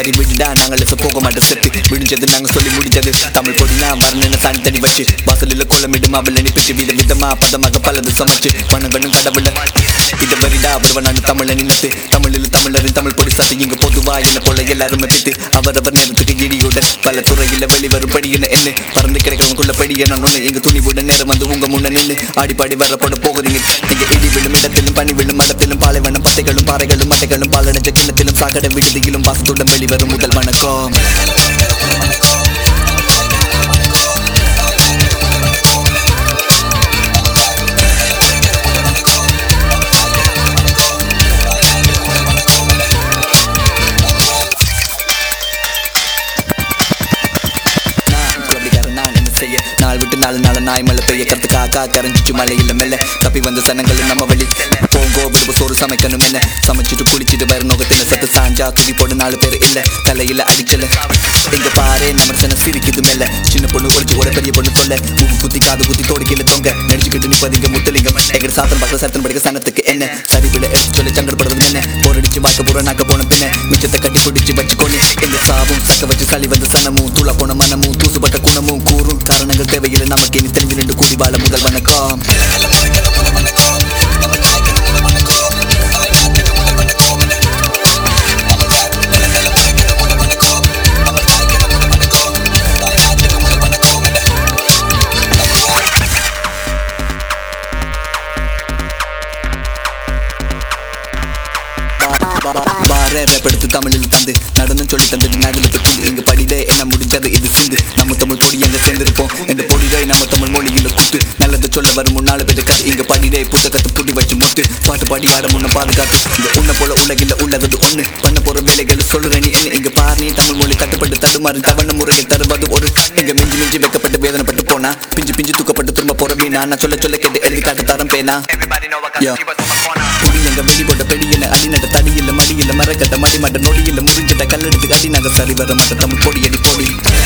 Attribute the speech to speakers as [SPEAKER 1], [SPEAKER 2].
[SPEAKER 1] சரி விடுடா நாங்கள் இசை போக மாட்டோம் செத்து விடிஞ்சது நாங்க சொல்லி முடிஞ்சது தமிழ் கொடினா வரணுன்னு தனி தனி வச்சு வாசலில் கோலமிடும் அவள் பெற்று வித விதமா பதமாக பலது சமைச்சு வணங்கணும் கடவுள இந்த வரிடா ஒருவன் நான் தமிழ நினைத்து தமிழில் தமிழரின் தமிழ் பொடி சட்டை இங்கு பொதுவா என்ன போல எல்லாருமே பித்து அவரவர் நேரத்துக்கு இடியுடன் பல துறையில வெளிவரும் படி என்ன என்ன பறந்து கிடைக்கிறவங்களுக்குள்ள படி என்ன ஒண்ணு எங்க துணிவுடன் நேரம் வந்து உங்க முன்ன நின்று ஆடி பாடி வரப்பட போகுறீங்க இங்க இடி விழும் இடத்திலும் பனி விழும் மலத்திலும் பாலைவனம் பட்டைகளும் பாறைகளும் மட்டைகளும் பாலடைஞ்ச கிண்ணத்திலும் சாக்கடை விடுதியிலும் வாசத்துடன் வெளிவரும் முதல் வணக்கம் நான் குழந்தைக்காரன் நான் என்ன செய்ய நாள் விட்டு நாலு நாள் நாய் மழை பெய்ய கருத்து காக்கா கரைஞ்சிச்சு மழையில் மெல்ல தப்பி வந்த சனங்கள் நம்ம வழி போங்கோ விரும்ப சோறு சமைக்கணும் என்ன சமைச்சிட்டு குளிச்சிட்டு வர நோக்கத்தில் சத்து சாஞ்சா துணி போடு நாலு பேர் இல்ல தலையில அடிச்சல இங்க பாரு நம்ம சன சிரிக்குது மெல்ல சின்ன பொண்ணு ஒளிச்சு ஒரு பெரிய பொண்ணு சொல்ல மூக்கு குத்தி காது குத்தி தோடு கீழே தொங்க நடிச்சுக்கிட்டு நிப்பதிங்க முத்தலிங்கம் எங்க சாத்தன் பக்கம் சத்தன் படிக்க சனத்துக்கு என்ன சரிவிட எடுத்து சொல்லி சங்கடப்படுறது என்ன போரடிச்சு வாக்க பூரா நாக்க போன பின்ன மிச்சத்தை கட்டி பிடிச்சு வச்சுக்கொண்டு இந்த சாவும் சக்க வச்சு சளி வந்து சனமும் தூள போன மனமும் தூசுபட்ட குணமும் கூறும் காரணங்கள் தேவையில்லை நமக்கு இனி தெரிஞ்சு நின்று கூடி வாழ முதல் வணக்கம் பார ரேப்படுத்து தமிழில் தந்து நடனம் சொல்லி தந்துட்டு நகலத்து தந்து இங்க படிதே என்ன முடிஞ்சது இது சிந்து நம்ம தமிழ் பொடி எங்க சேர்ந்திருப்போம் இந்த பொடிதை நம்ம தமிழ் மொழியில கூட்டு நல்லது சொல்ல வரும் முன்னால பேரு கதை இங்க படிதே புத்தகத்தை புடி வச்சு முத்து பாட்டு பாடி ஆட முன்ன பாதுகாத்து இந்த உன்ன போல உலகில் உள்ளது ஒண்ணு பண்ண போற வேலைகள் சொல்லுற நீ என்ன இங்க பாரு நீ தமிழ் மொழி தட்டுப்பட்டு தடுமாறு தவண முறையில் தருவது ஒரு இங்க மிஞ்சி மிஞ்சி வைக்கப்பட்டு வேதனைப்பட்டு போனா பிஞ்சு பிஞ்சு தூக்கப்பட்டு திரும்ப போற மீனா நான் சொல்ல சொல்ல கேட்டு எழுதி காட்டு தரம் பேனா
[SPEAKER 2] Everybody know I got
[SPEAKER 1] Yeah.
[SPEAKER 2] to keep us on my corner.
[SPEAKER 1] குடி எங்க வெடி போட்ட பெடி என்ன அடி நட தடி இல்ல மடி இல்ல மரக்கட்ட மடி மட்ட நொடி இல்ல முறிஞ்சிட்ட கல்லெடுத்து அடி நாங்க சரி வர மாட்ட தமிழ் பொடி அடி பொடி